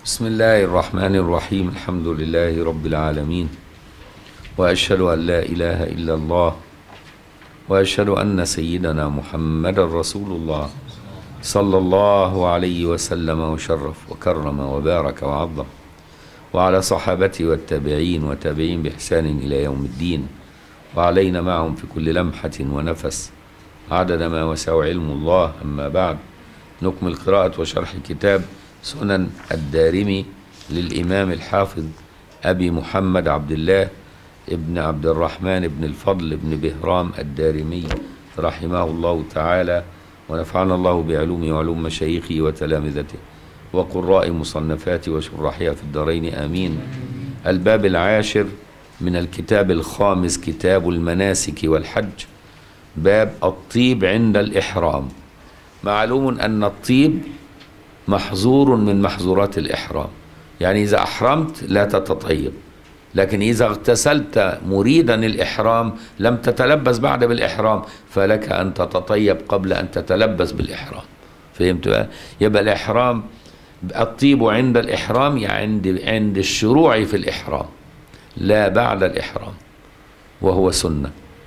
بسم الله الرحمن الرحيم الحمد لله رب العالمين واشهد ان لا اله الا الله واشهد ان سيدنا محمد رسول الله صلى الله عليه وسلم وشرف وكرم وبارك وعظم وعلى صحابته والتابعين وتابعين باحسان الى يوم الدين وعلينا معهم في كل لمحه ونفس عدد ما وسع علم الله اما بعد نكمل قراءه وشرح كتاب سنن الدارمي للإمام الحافظ أبي محمد عبد الله ابن عبد الرحمن بن الفضل بن بهرام الدارمي رحمه الله تعالى ونفعنا الله بعلومه وعلوم مشايخه وتلامذته وقراء مصنفاته وشراحها في الدارين آمين الباب العاشر من الكتاب الخامس كتاب المناسك والحج باب الطيب عند الإحرام معلوم أن الطيب محظور من محظورات الإحرام يعني إذا أحرمت لا تتطيب لكن إذا اغتسلت مريدا الإحرام لم تتلبس بعد بالإحرام فلك أن تتطيب قبل أن تتلبس بالإحرام فهمت بقى؟ يبقى الإحرام الطيب عند الإحرام يعني عند عند الشروع في الإحرام لا بعد الإحرام وهو سنة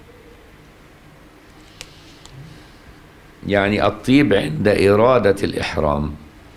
يعني الطيب عند إرادة الإحرام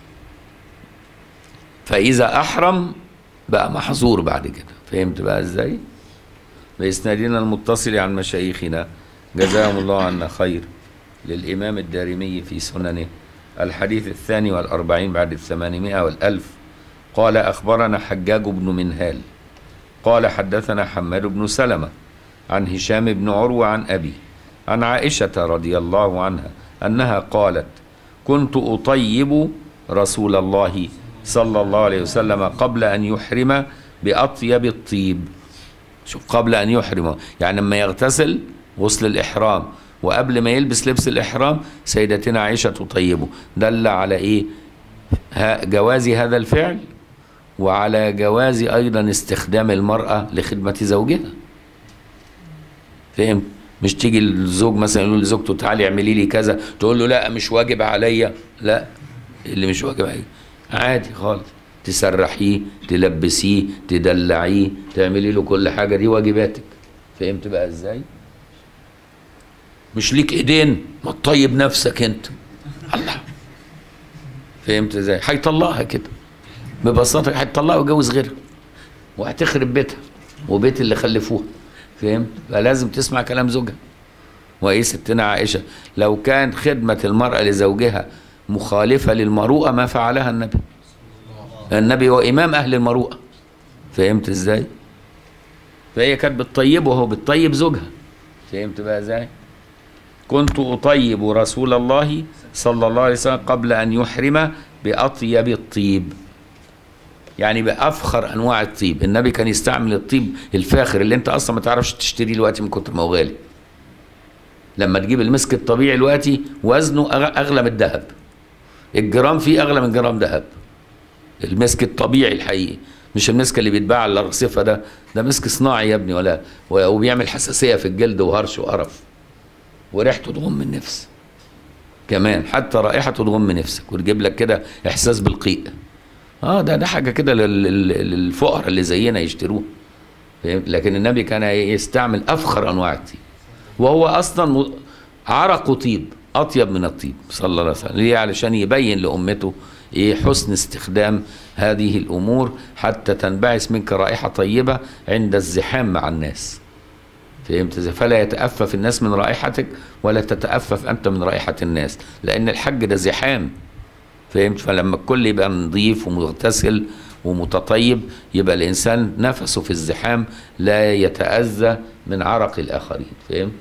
فإذا أحرم بقى محظور بعد كده فهمت بقى إزاي بإسنادنا المتصل عن مشايخنا جزاهم الله عنا خير للإمام الدارمي في سننه الحديث الثاني والأربعين بعد الثمانمائة والألف قال أخبرنا حجاج بن منهال قال حدثنا حماد بن سلمة عن هشام بن عروة عن أبي عن عائشة رضي الله عنها أنها قالت كنت أطيب رسول الله صلى الله عليه وسلم قبل أن يحرم بأطيب الطيب شوف قبل أن يحرم يعني لما يغتسل وصل الإحرام وقبل ما يلبس لبس الإحرام سيدتنا عائشة تطيبه دل على إيه جواز هذا الفعل وعلى جواز أيضا استخدام المرأة لخدمة زوجها فهمت مش تيجي الزوج مثلا يقول لزوجته تعالي اعملي لي كذا تقول له لا مش واجب عليا لا اللي مش واجب عليا عادي خالص تسرحيه تلبسيه تدلعيه تعملي له كل حاجه دي واجباتك فهمت بقى ازاي مش ليك ايدين ما تطيب نفسك انت الله فهمت ازاي هيطلقها كده ببساطه هيطلقها ويجوز غيرها وهتخرب بيتها وبيت اللي خلفوها فهمت فلازم تسمع كلام زوجها وايه ستنا عائشه لو كان خدمه المراه لزوجها مخالفة للمروءة ما فعلها النبي النبي هو إمام أهل المروءة فهمت إزاي فهي كانت بتطيبه وهو بتطيب زوجها فهمت بقى إزاي كنت أطيب رسول الله صلى الله عليه وسلم قبل أن يحرم بأطيب الطيب يعني بأفخر أنواع الطيب النبي كان يستعمل الطيب الفاخر اللي أنت أصلا ما تعرفش تشتريه دلوقتي من كتر ما هو غالي لما تجيب المسك الطبيعي دلوقتي وزنه أغلى من الذهب الجرام فيه اغلى من جرام ذهب المسك الطبيعي الحقيقي مش المسك اللي بيتباع على الرصيفه ده ده مسك صناعي يا ابني ولا وبيعمل حساسيه في الجلد وهرش وقرف وريحته تغم النفس كمان حتى رائحته تغم نفسك وتجيب لك كده احساس بالقيء اه ده ده حاجه كده للفقراء اللي زينا يشتروه لكن النبي كان يستعمل افخر انواع الطيب وهو اصلا عرق طيب اطيب من الطيب صلى الله عليه وسلم ليه علشان يبين لامته ايه حسن استخدام هذه الامور حتى تنبعث منك رائحه طيبه عند الزحام مع الناس فهمت ازاي فلا يتأفف الناس من رائحتك ولا تتأفف انت من رائحه الناس لان الحج ده زحام فهمت فلما الكل يبقى نظيف ومغتسل ومتطيب يبقى الانسان نفسه في الزحام لا يتأذى من عرق الاخرين فهمت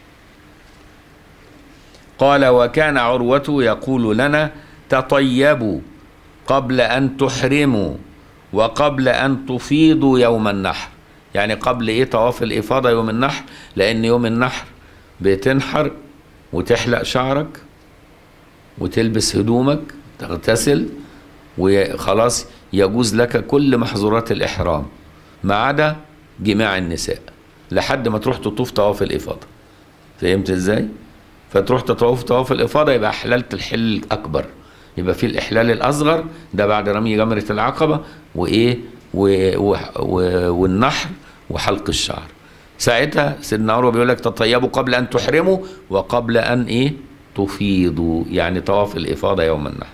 قال وكان عروة يقول لنا تطيبوا قبل أن تحرموا وقبل أن تفيضوا يوم النحر يعني قبل إيه طواف الإفاضة يوم النحر لأن يوم النحر بتنحر وتحلق شعرك وتلبس هدومك تغتسل وخلاص يجوز لك كل محظورات الإحرام ما عدا جماع النساء لحد ما تروح تطوف طواف الإفاضة فهمت إزاي؟ فتروح تطوف طواف الافاضه يبقى حللت الحل الاكبر يبقى في الإحلال الأصغر ده بعد رمي جمرة العقبة وإيه و... و... و... والنحر وحلق الشعر ساعتها سيدنا عمر بيقول لك تطيبوا قبل أن تحرموا وقبل أن إيه تفيضوا يعني طواف الإفاضة يوم النحر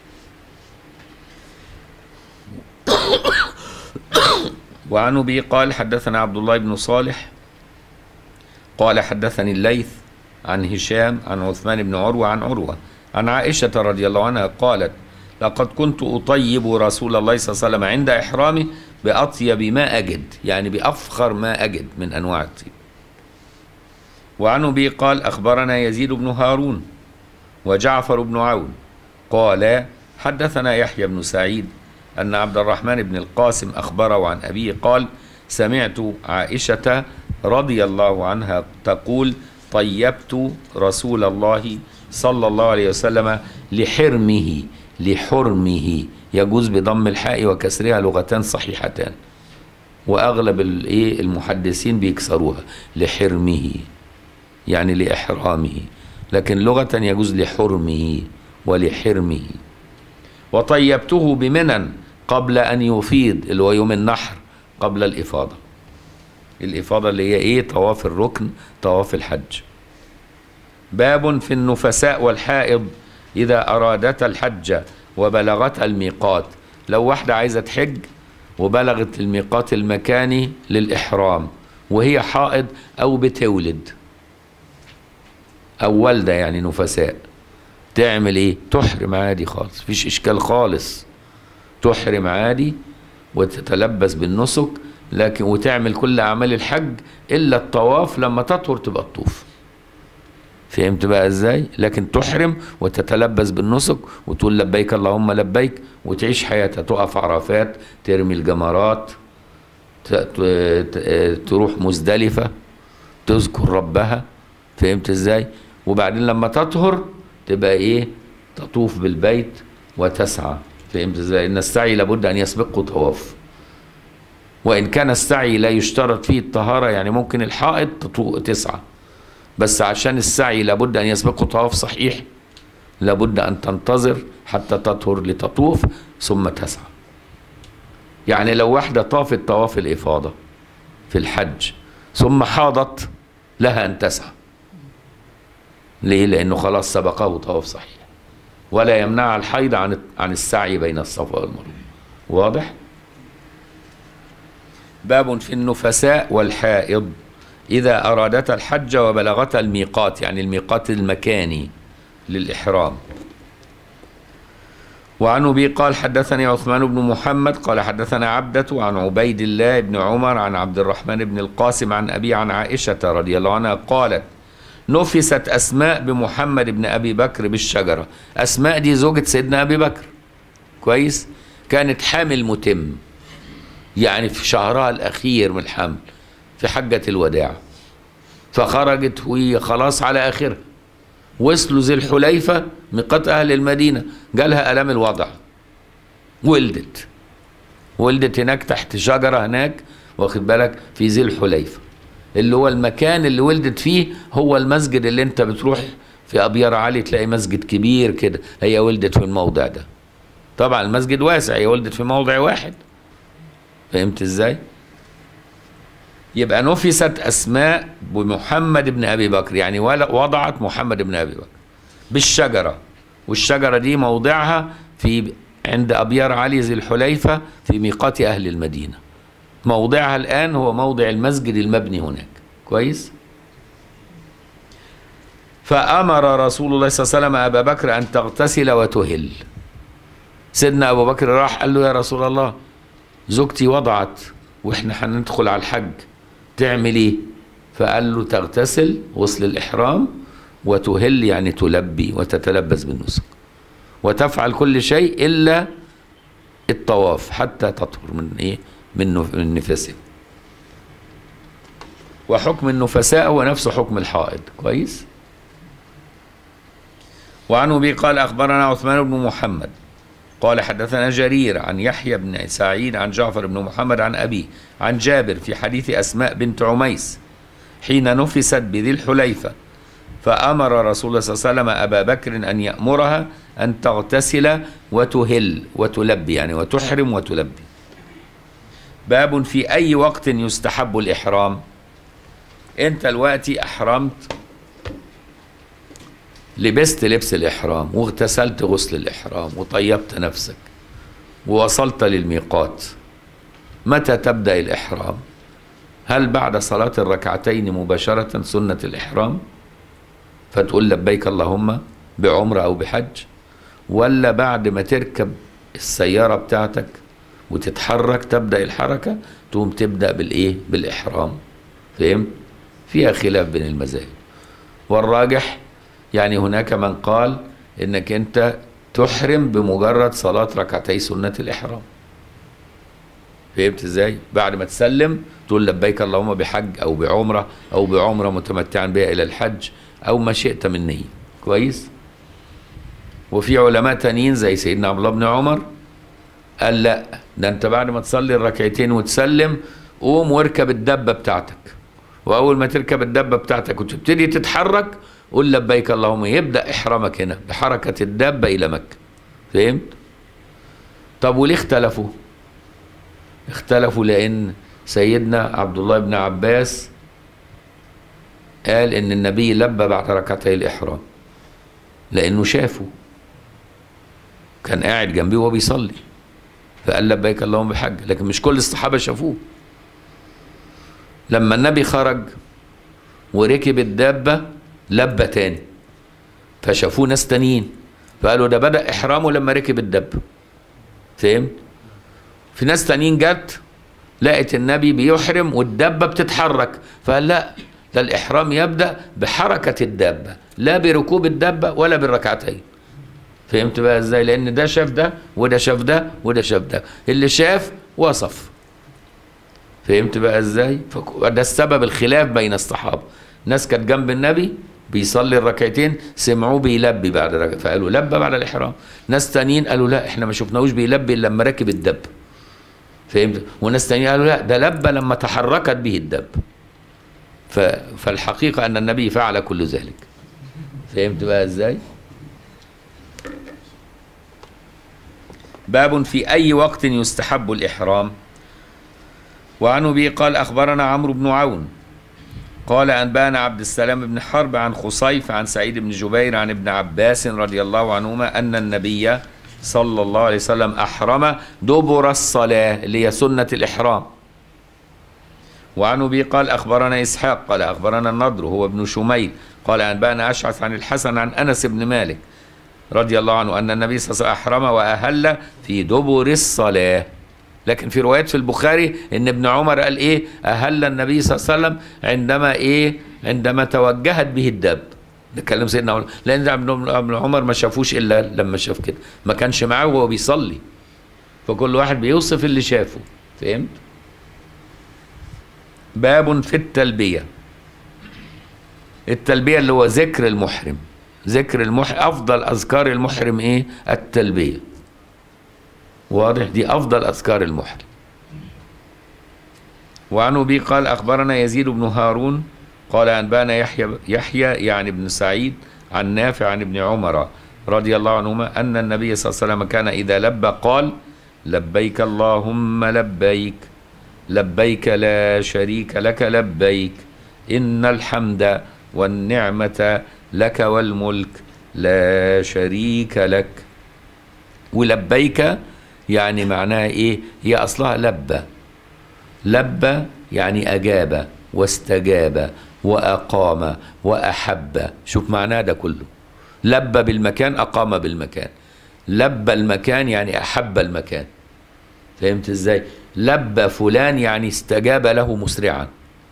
وعن أبي قال حدثنا عبد الله بن صالح قال حدثني الليث عن هشام عن عثمان بن عروة عن عروة عن عائشة رضي الله عنها قالت لقد كنت أطيب رسول الله صلى الله عليه وسلم عند إحرامه بأطيب ما أجد يعني بأفخر ما أجد من أنواع الطيب وعن أبي قال أخبرنا يزيد بن هارون وجعفر بن عون قال حدثنا يحيى بن سعيد أن عبد الرحمن بن القاسم أخبره عن أبيه قال سمعت عائشة رضي الله عنها تقول طيبت رسول الله صلى الله عليه وسلم لحرمه لحرمه يجوز بضم الحاء وكسرها لغتان صحيحتان واغلب الايه المحدثين بيكسروها لحرمه يعني لاحرامه لكن لغه يجوز لحرمه ولحرمه وطيبته بمنى قبل ان يفيض اللي هو يوم النحر قبل الافاضه الافاضه اللي هي ايه طواف الركن طواف الحج باب في النفساء والحائض إذا أرادتا الحج وبلغتها الميقات لو واحدة عايزة تحج وبلغت الميقات المكاني للإحرام وهي حائض أو بتولد أو والدة يعني نفساء تعمل إيه؟ تحرم عادي خالص مفيش إشكال خالص تحرم عادي وتتلبس بالنسك لكن وتعمل كل أعمال الحج إلا الطواف لما تطهر تبقى تطوف فهمت بقى ازاي لكن تحرم وتتلبس بالنسك وتقول لبيك اللهم لبيك وتعيش حياتها تقف عرفات ترمي الجمرات تروح مزدلفة تذكر ربها فهمت ازاي وبعدين لما تطهر تبقى ايه تطوف بالبيت وتسعى فهمت ازاي ان السعي لابد ان يسبقه طواف وان كان السعي لا يشترط فيه الطهارة يعني ممكن الحائط تسعى بس عشان السعي لابد أن يسبقه طواف صحيح لابد أن تنتظر حتى تطهر لتطوف ثم تسعى يعني لو واحدة طافت طواف الإفاضة في الحج ثم حاضت لها أن تسعى ليه؟ لأنه خلاص سبقه طواف صحيح ولا يمنع الحيض عن عن السعي بين الصفا والمروة واضح؟ باب في النفساء والحائض إذا أرادتا الحج وبلغتا الميقات يعني الميقات المكاني للإحرام وعن أبي قال حدثني عثمان بن محمد قال حدثنا عبدة عن عبيد الله بن عمر عن عبد الرحمن بن القاسم عن أبي عن عائشة رضي الله عنها قالت نفست أسماء بمحمد بن أبي بكر بالشجرة أسماء دي زوجة سيدنا أبي بكر كويس كانت حامل متم يعني في شهرها الأخير من الحمل في حجة الوداع فخرجت وهي خلاص على آخرها وصلوا ذي الحليفة ميقات أهل المدينة جالها آلام الوضع ولدت ولدت هناك تحت شجرة هناك واخد بالك في ذي الحليفة اللي هو المكان اللي ولدت فيه هو المسجد اللي انت بتروح في أبيار علي تلاقي مسجد كبير كده هي ولدت في الموضع ده طبعا المسجد واسع هي ولدت في موضع واحد فهمت ازاي؟ يبقى نفست اسماء بمحمد بن ابي بكر يعني وضعت محمد بن ابي بكر بالشجره والشجره دي موضعها في عند ابيار علي ذي الحليفه في ميقات اهل المدينه موضعها الان هو موضع المسجد المبني هناك كويس فامر رسول الله صلى الله عليه وسلم ابا بكر ان تغتسل وتهل سيدنا ابو بكر راح قال له يا رسول الله زوجتي وضعت واحنا هندخل على الحج تعمل ايه فقال له تغتسل وصل الاحرام وتهل يعني تلبي وتتلبس بالنسك وتفعل كل شيء الا الطواف حتى تطهر من ايه من من نفسه وحكم النفساء هو نفس حكم الحائض كويس وعن ابي قال اخبرنا عثمان بن محمد قال حدثنا جرير عن يحيى بن سعيد عن جعفر بن محمد عن أبيه عن جابر في حديث أسماء بنت عميس حين نفست بذي الحليفة فأمر رسول الله صلى الله عليه وسلم أبا بكر أن يأمرها أن تغتسل وتهل وتلبي يعني وتحرم وتلبي باب في أي وقت يستحب الإحرام أنت دلوقتي أحرمت لبست لبس الإحرام واغتسلت غسل الإحرام وطيبت نفسك ووصلت للميقات متى تبدأ الإحرام هل بعد صلاة الركعتين مباشرة سنة الإحرام فتقول لبيك اللهم بعمرة أو بحج ولا بعد ما تركب السيارة بتاعتك وتتحرك تبدأ الحركة تقوم تبدأ بالإيه بالإحرام فهمت فيها خلاف بين المذاهب والراجح يعني هناك من قال انك انت تحرم بمجرد صلاة ركعتي سنة الإحرام فهمت ازاي؟ بعد ما تسلم تقول لبيك اللهم بحج أو بعمرة أو بعمرة متمتعا بها إلى الحج أو ما شئت من نية كويس؟ وفي علماء تانيين زي سيدنا عبد الله بن عمر قال لا ده انت بعد ما تصلي الركعتين وتسلم قوم واركب الدبة بتاعتك وأول ما تركب الدبة بتاعتك وتبتدي تتحرك قول لبيك اللهم يبدا احرامك هنا بحركه الدابه الى مكه فهمت طب وليه اختلفوا اختلفوا لان سيدنا عبد الله بن عباس قال ان النبي لبى بعد ركعتي الاحرام لانه شافه كان قاعد جنبي وهو بيصلي فقال لبيك اللهم بحج لكن مش كل الصحابه شافوه لما النبي خرج وركب الدابه لبى تاني فشافوه ناس تانيين فقالوا ده بدأ إحرامه لما ركب الدب فهمت؟ في ناس تانيين جت لقت النبي بيحرم والدبة بتتحرك فقال لا ده الإحرام يبدأ بحركة الدابة لا بركوب الدبة ولا بالركعتين فهمت بقى ازاي لان ده شاف ده وده شاف ده وده شاف ده اللي شاف وصف فهمت بقى ازاي ده السبب الخلاف بين الصحابه ناس كانت جنب النبي بيصلي الركعتين سمعوه بيلبي بعد ركعة فقالوا لبى بعد الإحرام ناس تانيين قالوا لا احنا ما شفناهوش بيلبي إلا لما ركب الدب فهمت وناس تانيين قالوا لا ده لبى لما تحركت به الدب ف... فالحقيقة أن النبي فعل كل ذلك فهمت بقى ازاي باب في أي وقت يستحب الإحرام وعن أبي قال أخبرنا عمرو بن عون قال أنبانا عبد السلام بن حرب عن خصيف عن سعيد بن جبير عن ابن عباس رضي الله عنهما أن النبي صلى الله عليه وسلم أحرم دبر الصلاة اللي هي سنة الإحرام وعن أبي قال أخبرنا إسحاق قال أخبرنا النضر هو ابن شميل قال أنبانا أشعث عن الحسن عن أنس بن مالك رضي الله عنه أن النبي صلى الله عليه وسلم أحرم وأهل في دبر الصلاة لكن في روايات في البخاري ان ابن عمر قال ايه اهل النبي صلى الله عليه وسلم عندما ايه عندما توجهت به الدب ده كلام سيدنا عمر لان ابن عمر ما شافوش الا لما شاف كده ما كانش معاه وهو بيصلي فكل واحد بيوصف اللي شافه فهمت باب في التلبيه التلبيه اللي هو ذكر المحرم ذكر المحرم افضل اذكار المحرم ايه التلبيه واضح دي افضل اذكار المحرم وعن ابي قال اخبرنا يزيد بن هارون قال انبانا يحيى يحيى يعني ابن سعيد عن نافع عن ابن عمر رضي الله عنهما ان النبي صلى الله عليه وسلم كان اذا لبى قال لبيك اللهم لبيك لبيك لا شريك لك لبيك ان الحمد والنعمه لك والملك لا شريك لك ولبيك يعني معناها ايه هي اصلها لبى لبى يعني اجاب واستجاب واقام واحب شوف معناه ده كله لبى بالمكان اقام بالمكان لبى المكان يعني احب المكان فهمت ازاي لبى فلان يعني استجاب له مسرعا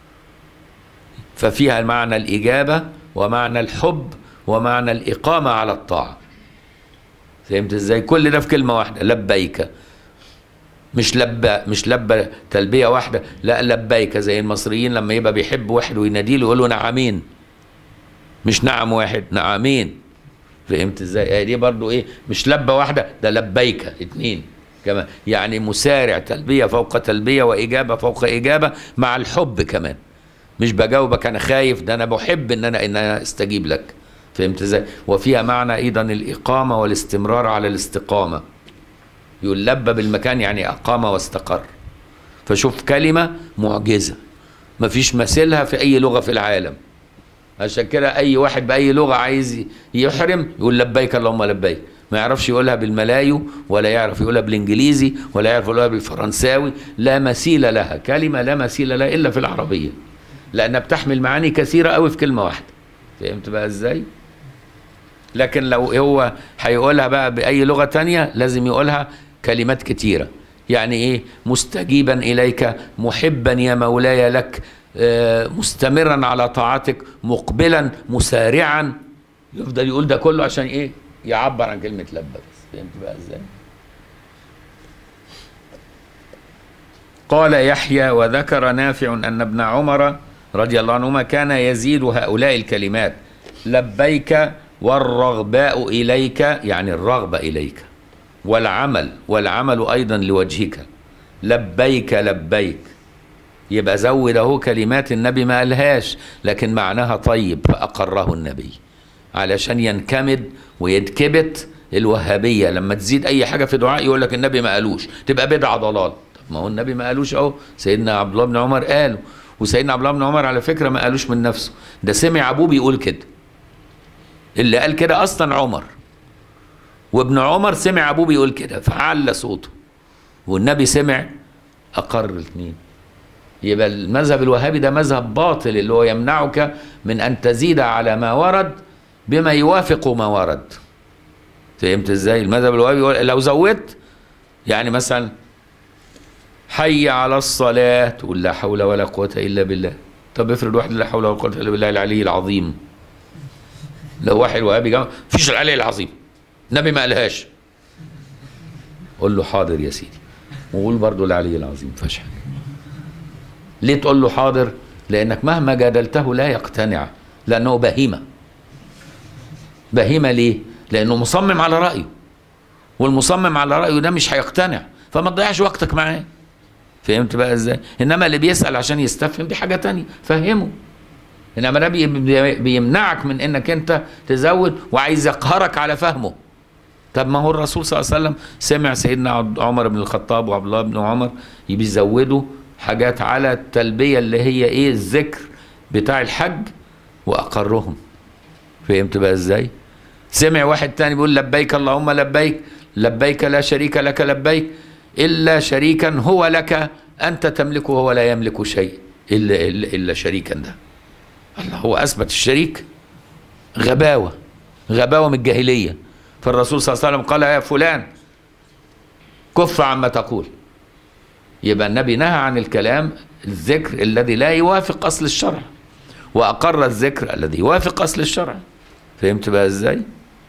ففيها معنى الاجابه ومعنى الحب ومعنى الاقامه على الطاعه فهمت ازاي كل ده في كلمه واحده لبيك مش لبى مش لبى تلبيه واحده لا لبيك زي المصريين لما يبقى بيحب واحد ويناديه يقول له نعمين مش نعم واحد نعمين فهمت ازاي دي برضو ايه مش لبه واحده ده لبيك اتنين كمان يعني مسارع تلبيه فوق تلبيه واجابه فوق اجابه مع الحب كمان مش بجاوبك انا خايف ده انا بحب ان انا ان انا استجيب لك فهمت ازاي وفيها معنى ايضا الاقامه والاستمرار على الاستقامه يقول لبى بالمكان يعني اقام واستقر فشوف كلمه معجزه مفيش مثيلها في اي لغه في العالم عشان كده اي واحد باي لغه عايز يحرم يقول لبيك اللهم لبيك ما يعرفش يقولها بالملايو ولا يعرف يقولها بالانجليزي ولا يعرف يقولها بالفرنساوي لا مثيل لها كلمه لا مثيل لها الا في العربيه لانها بتحمل معاني كثيره قوي في كلمه واحده فهمت بقى ازاي لكن لو هو هيقولها بقى باي لغه تانية لازم يقولها كلمات كتيره يعني ايه مستجيبا اليك محبا يا مولاي لك آه، مستمرا على طاعتك مقبلا مسارعا يفضل يقول ده كله عشان ايه يعبر عن كلمه لبى بس فهمت بقى ازاي قال يحيى وذكر نافع ان ابن عمر رضي الله عنهما كان يزيد هؤلاء الكلمات لبيك والرغباء اليك يعني الرغبه اليك والعمل والعمل ايضا لوجهك لبيك لبيك يبقى زود اهو كلمات النبي ما قالهاش لكن معناها طيب فاقره النبي علشان ينكمد ويتكبت الوهابيه لما تزيد اي حاجه في دعاء يقول لك النبي ما قالوش تبقى بدعه ضلال طب ما هو النبي ما قالوش اهو سيدنا عبد الله بن عمر قاله وسيدنا عبد الله بن عمر على فكره ما قالوش من نفسه ده سمع ابوه بيقول كده اللي قال كده اصلا عمر وابن عمر سمع ابوه بيقول كده فعلى صوته والنبي سمع اقر الاثنين يبقى المذهب الوهابي ده مذهب باطل اللي هو يمنعك من ان تزيد على ما ورد بما يوافق ما ورد فهمت ازاي المذهب الوهابي يقول لو زودت يعني مثلا حي على الصلاة تقول لا حول ولا قوة إلا بالله طب افرض واحد لا حول ولا قوة إلا بالله العلي العظيم لو واحد وهابي جامع فيش العلي العظيم النبي ما قالهاش قول له حاضر يا سيدي وقول برضه العلي العظيم فشل ليه تقول له حاضر لانك مهما جادلته لا يقتنع لانه بهيمه بهيمه ليه لانه مصمم على رايه والمصمم على رايه ده مش هيقتنع فما تضيعش وقتك معاه فهمت بقى ازاي انما اللي بيسال عشان يستفهم دي حاجه تانية فهمه انما ده بي- بي- بيمنعك من انك انت تزود وعايز يقهرك على فهمه طب ما هو الرسول صلى الله عليه وسلم سمع سيدنا عبد- عمر بن الخطاب وعبد الله بن عمر بيزودوا حاجات على التلبيه اللي هي ايه الذكر بتاع الحج واقرهم فهمت بقى ازاي سمع واحد تاني بيقول لبيك اللهم لبيك لبيك لا شريك لك لبيك الا شريكا هو لك انت تملكه وهو لا يملك شيء الا الا, إلا شريكا ده الله هو اثبت الشريك غباوه غباوه من الجاهليه فالرسول صلى الله عليه وسلم قال يا فلان كف عما تقول يبقى النبي نهى عن الكلام الذكر الذي لا يوافق اصل الشرع واقر الذكر الذي يوافق اصل الشرع فهمت بقى ازاي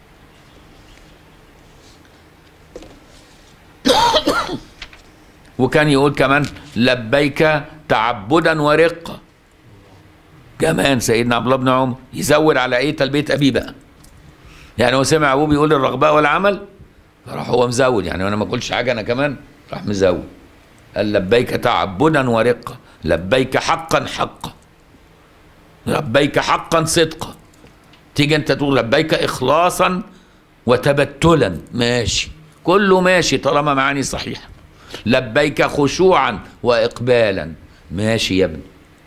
وكان يقول كمان لبيك تعبدا ورقه كمان سيدنا عبد الله بن عمر يزود على ايه تلبيه ابيه بقى يعني هو سمع ابوه بيقول الرغباء والعمل فراح هو مزود يعني انا ما اقولش حاجه انا كمان راح مزود قال لبيك تعبدا ورقه لبيك حقا حقا لبيك حقا صدقا تيجي انت تقول لبيك اخلاصا وتبتلا ماشي كله ماشي طالما معاني صحيحه لبيك خشوعا واقبالا ماشي يا ابني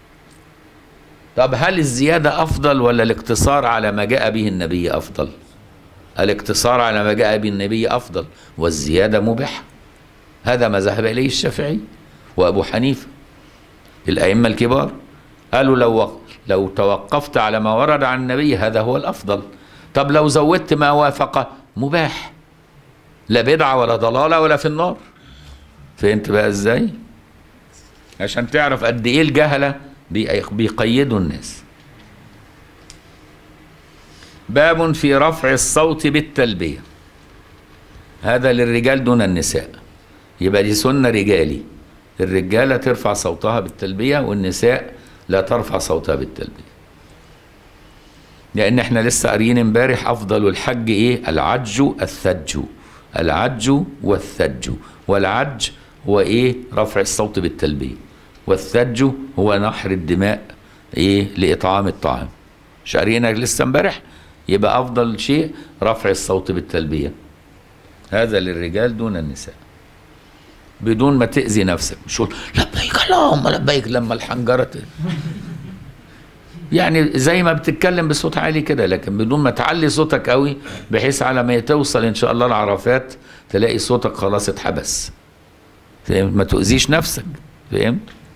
طب هل الزياده افضل ولا الاقتصار على ما جاء به النبي افضل الاقتصار على ما جاء به النبي افضل والزياده مباحه هذا ما ذهب اليه الشافعي وابو حنيفه الائمه الكبار قالوا لو لو توقفت على ما ورد عن النبي هذا هو الافضل طب لو زودت ما وافق مباح لا بدعه ولا ضلاله ولا في النار فهمت بقى ازاي عشان تعرف قد ايه الجهله بي- بيقيدوا الناس باب في رفع الصوت بالتلبيه هذا للرجال دون النساء يبقى دي سنه رجالي الرجاله ترفع صوتها بالتلبيه والنساء لا ترفع صوتها بالتلبيه لان احنا لسه قاريين امبارح افضل الحج ايه العج الثج العج والثج والعج هو ايه رفع الصوت بالتلبيه والثج هو نحر الدماء ايه لاطعام الطعام مش قارينا لسه امبارح يبقى افضل شيء رفع الصوت بالتلبيه هذا للرجال دون النساء بدون ما تاذي نفسك مش تقول لبيك اللهم لبيك لما الحنجره ت- يعني زي ما بتتكلم بصوت عالي كده لكن بدون ما تعلي صوتك قوي بحيث على ما توصل ان شاء الله العرفات تلاقي صوتك خلاص اتحبس فهمت ما تؤذيش نفسك فهمت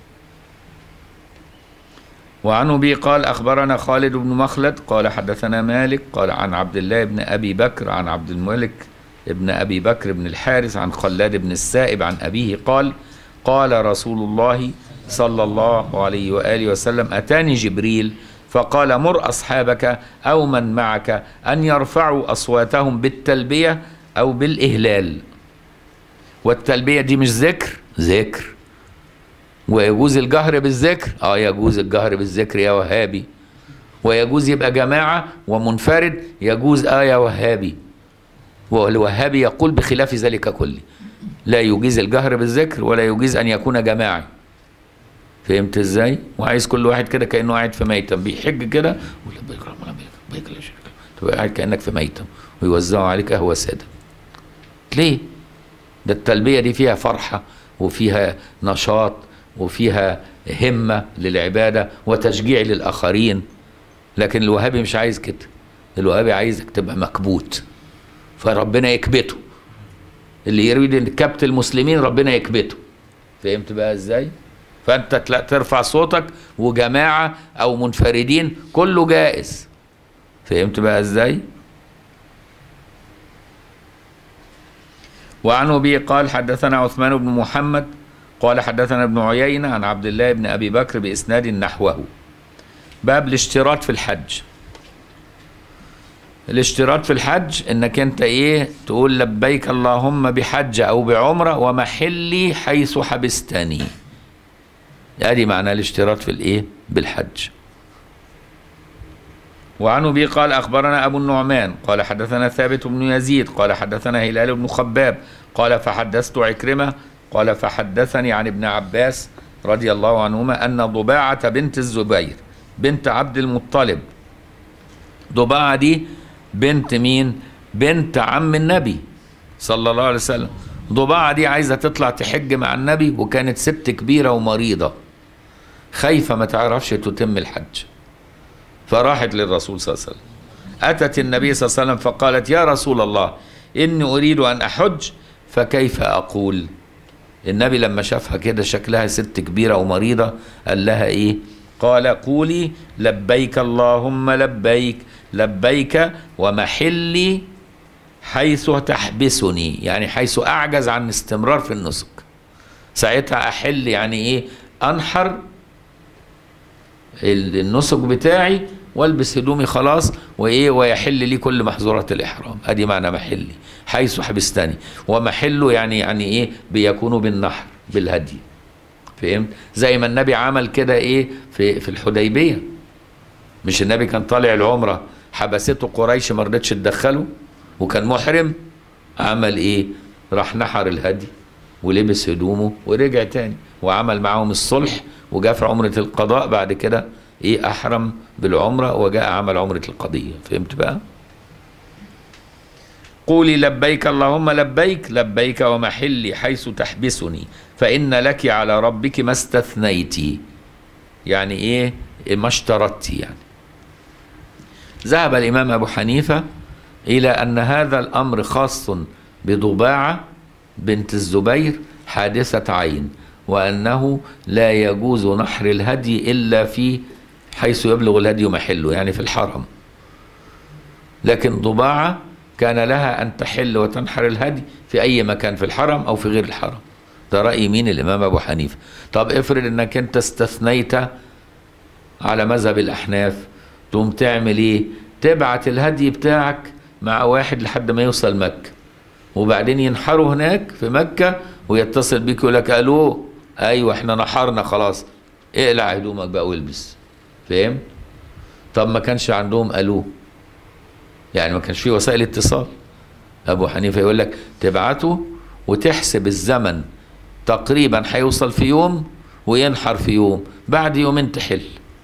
وعن ابي قال اخبرنا خالد بن مخلد قال حدثنا مالك قال عن عبد الله بن ابي بكر عن عبد الملك ابن ابي بكر بن الحارث عن خلاد بن السائب عن ابيه قال قال رسول الله صلى الله عليه واله وسلم اتاني جبريل فقال مر اصحابك او من معك ان يرفعوا اصواتهم بالتلبيه او بالاهلال والتلبيه دي مش ذكر ذكر ويجوز الجهر بالذكر اه يجوز الجهر بالذكر يا وهابي ويجوز يبقى جماعة ومنفرد يجوز آه يا وهابي والوهابي يقول بخلاف ذلك كله لا يجيز الجهر بالذكر ولا يجيز أن يكون جماعي فهمت ازاي؟ وعايز كل واحد كده كأنه قاعد في ميتم بيحج كده يقول لبيك اللهم لبيك لبيك لا شريك لك تبقى قاعد كأنك في ميتم ويوزعوا عليك قهوة سادة ليه؟ ده التلبية دي فيها فرحة وفيها نشاط وفيها همة للعبادة وتشجيع للآخرين لكن الوهابي مش عايز كده الوهابي عايزك تبقى مكبوت فربنا يكبته اللي يريد ان كبت المسلمين ربنا يكبته فهمت بقى ازاي فانت تلا- ترفع صوتك وجماعة او منفردين كله جائز فهمت بقى ازاي وعن ابي قال حدثنا عثمان بن محمد قال حدثنا ابن عيينة عن عبد الله بن ابي بكر باسناد نحوه باب الاشتراط في الحج الاشتراط في الحج انك انت ايه تقول لبيك اللهم بحج او بعمره ومحلي حيث حبستني ادي معنى الاشتراط في الايه بالحج وعن ابي قال اخبرنا ابو النعمان قال حدثنا ثابت بن يزيد قال حدثنا هلال بن خباب قال فحدثت عكرمه قال فحدثني عن ابن عباس رضي الله عنهما ان ضباعه بنت الزبير بنت عبد المطلب ضباعه دي بنت مين بنت عم النبي صلى الله عليه وسلم ضباعه دي عايزه تطلع تحج مع النبي وكانت ست كبيره ومريضه خايفه ما تعرفش تتم الحج فراحت للرسول صلى الله عليه وسلم أتت النبي صلى الله عليه وسلم فقالت يا رسول الله إني أريد أن أحج فكيف أقول النبي لما شافها كده شكلها ست كبيرة ومريضة قال لها إيه قال قولي لبيك اللهم لبيك لبيك ومحلي حيث تحبسني يعني حيث أعجز عن استمرار في النسك ساعتها أحل يعني إيه أنحر النسك بتاعي والبس هدومي خلاص وايه ويحل لي كل محظورات الاحرام ادي معنى محلي حيث حبستني ومحله يعني يعني ايه بيكون بالنحر بالهدي فهمت زي ما النبي عمل كده ايه في في الحديبيه مش النبي كان طالع العمره حبسته قريش ما رضتش تدخله وكان محرم عمل ايه راح نحر الهدي ولبس هدومه ورجع تاني وعمل معاهم الصلح وجاء في عمرة القضاء بعد كده ايه احرم بالعمرة وجاء عمل عمرة القضية فهمت بقى قولي لبيك اللهم لبيك لبيك ومحلي حيث تحبسني فإن لك على ربك ما استثنيت يعني ايه ما اشترطت يعني ذهب الإمام أبو حنيفة إلى أن هذا الأمر خاص بضباعة بنت الزبير حادثة عين وأنه لا يجوز نحر الهدي إلا في حيث يبلغ الهدي محله يعني في الحرم لكن ضباعة كان لها أن تحل وتنحر الهدي في أي مكان في الحرم أو في غير الحرم ده رأي مين الإمام أبو حنيفة طب افرض أنك أنت استثنيت على مذهب الأحناف تقوم تعمل إيه تبعت الهدي بتاعك مع واحد لحد ما يوصل مكة وبعدين ينحروا هناك في مكة ويتصل بيك يقول لك الو ايوه احنا نحرنا خلاص اقلع هدومك بقى والبس فاهم طب ما كانش عندهم الو يعني ما كانش في وسائل اتصال ابو حنيفه يقول لك تبعته وتحسب الزمن تقريبا هيوصل في يوم وينحر في يوم بعد يومين تحل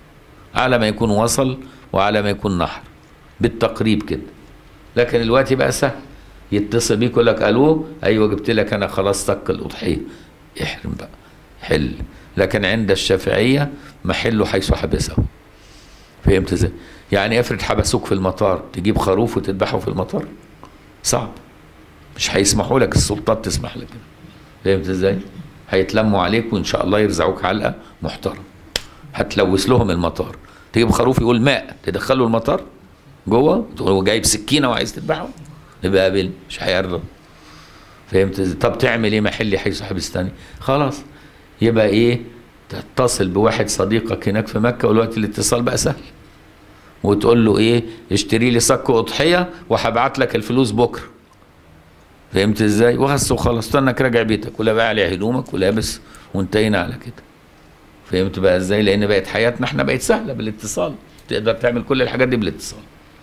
على ما يكون وصل وعلى ما يكون نحر بالتقريب كده لكن الوقت بقى سهل يتصل بيك يقول لك الو ايوه جبت لك انا خلاص صك الاضحيه احرم بقى حل لكن عند الشافعيه محله حيث حبسه فهمت ازاي؟ يعني افرض حبسوك في المطار تجيب خروف وتذبحه في المطار صعب مش هيسمحوا لك السلطات تسمح لك فهمت ازاي؟ هيتلموا عليك وان شاء الله يرزعوك علقه محترم هتلوث لهم المطار تجيب خروف يقول ماء تدخله المطار جوه تقول هو جايب سكينه وعايز تذبحه يبقى قابل مش هيقرب فهمت ازاي؟ طب تعمل ايه محلي حيث حبستني خلاص يبقى ايه تتصل بواحد صديقك هناك في مكه والوقت الاتصال بقى سهل وتقول له ايه اشتري لي صك اضحيه وهبعت لك الفلوس بكره فهمت ازاي وخلاص وخلاص استنك راجع بيتك ولا بقى على هدومك ولابس وانتهينا على كده فهمت بقى ازاي لان بقت حياتنا احنا بقت سهله بالاتصال تقدر تعمل كل الحاجات دي بالاتصال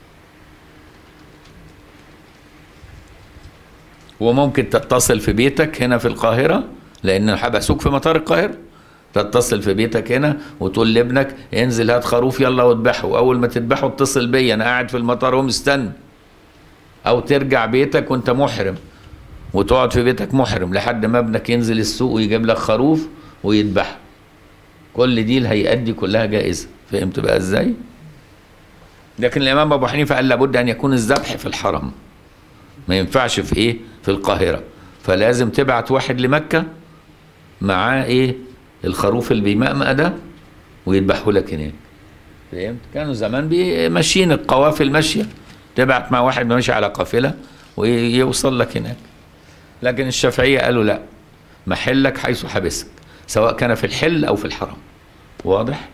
وممكن تتصل في بيتك هنا في القاهره لان حبسوك في مطار القاهره تتصل في بيتك هنا وتقول لابنك انزل هات خروف يلا واذبحه اول ما تذبحه اتصل بيا انا قاعد في المطار ومستني او ترجع بيتك وانت محرم وتقعد في بيتك محرم لحد ما ابنك ينزل السوق ويجيب لك خروف ويذبحه كل دي الهيئات دي كلها جائزه فهمت بقى ازاي لكن الامام ابو حنيفه قال لابد ان يكون الذبح في الحرم ما ينفعش في ايه في القاهره فلازم تبعت واحد لمكه معاه ايه الخروف اللي بيمأمأ ده ويذبحه لك هناك فهمت كانوا زمان بي- ماشيين القوافل ماشيه تبعت مع واحد ماشي على قافله ويوصل لك هناك لكن الشافعيه قالوا لا محلك حيث حبسك سواء كان في الحل او في الحرم واضح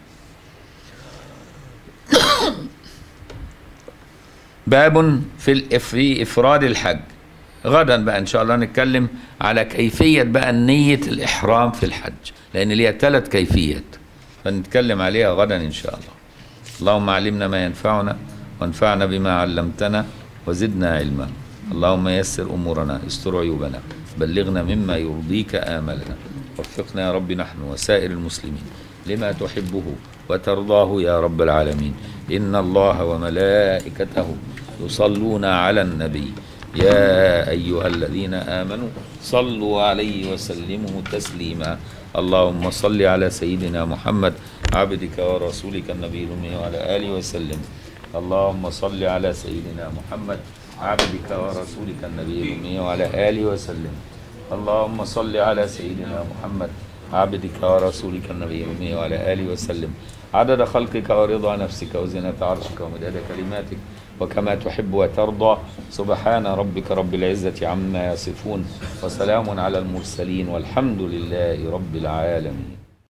باب في الإف- في افراد الحج غدا بقى ان شاء الله نتكلم على كيفيه بقى نيه الاحرام في الحج لان ليها ثلاث كيفيات فنتكلم عليها غدا ان شاء الله اللهم علمنا ما ينفعنا وانفعنا بما علمتنا وزدنا علما اللهم يسر امورنا استر عيوبنا بلغنا مما يرضيك املنا وفقنا يا رب نحن وسائر المسلمين لما تحبه وترضاه يا رب العالمين ان الله وملائكته يصلون على النبي يا ايها الذين امنوا صلوا عليه وسلموا تسليما اللهم صل على سيدنا محمد عبدك ورسولك النبي الأمي وعلى آله وسلم اللهم صل على سيدنا محمد عبدك ورسولك النبي الأمي وعلى آله وسلم اللهم صل على سيدنا محمد عبدك ورسولك النبي الأمي وعلى آله وسلم عدد خلقك ورضا نفسك وزنة عرشك ومداد كلماتك وكما تحب وترضى سبحان ربك رب العزة عما يصفون وسلام على المرسلين والحمد لله رب العالمين